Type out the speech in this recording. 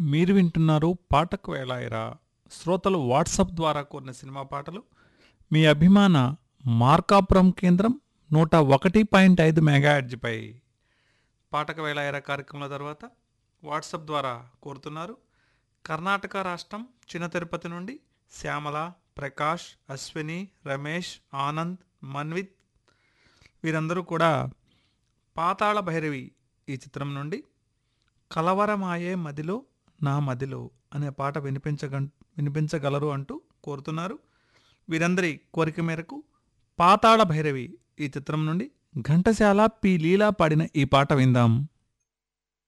మీరు వింటున్నారు పాటకు వేళాయరా శ్రోతలు వాట్సాప్ ద్వారా కోరిన సినిమా పాటలు మీ అభిమాన మార్కాపురం కేంద్రం నూట ఒకటి పాయింట్ ఐదు మెగాహెడ్జ్పై పాటకు వేళాయరా కార్యక్రమాల తర్వాత వాట్సాప్ ద్వారా కోరుతున్నారు కర్ణాటక రాష్ట్రం చిన్న తిరుపతి నుండి శ్యామల ప్రకాష్ అశ్విని రమేష్ ఆనంద్ మన్విత్ వీరందరూ కూడా పాతాళ భైరవి ఈ చిత్రం నుండి కలవరమాయే మదిలో నా మదిలో అనే పాట వినిపించగ వినిపించగలరు అంటూ కోరుతున్నారు వీరందరి కోరిక మేరకు పాతాళ భైరవి ఈ చిత్రం నుండి ఘంటసాల పి లీలా పాడిన ఈ పాట విందాం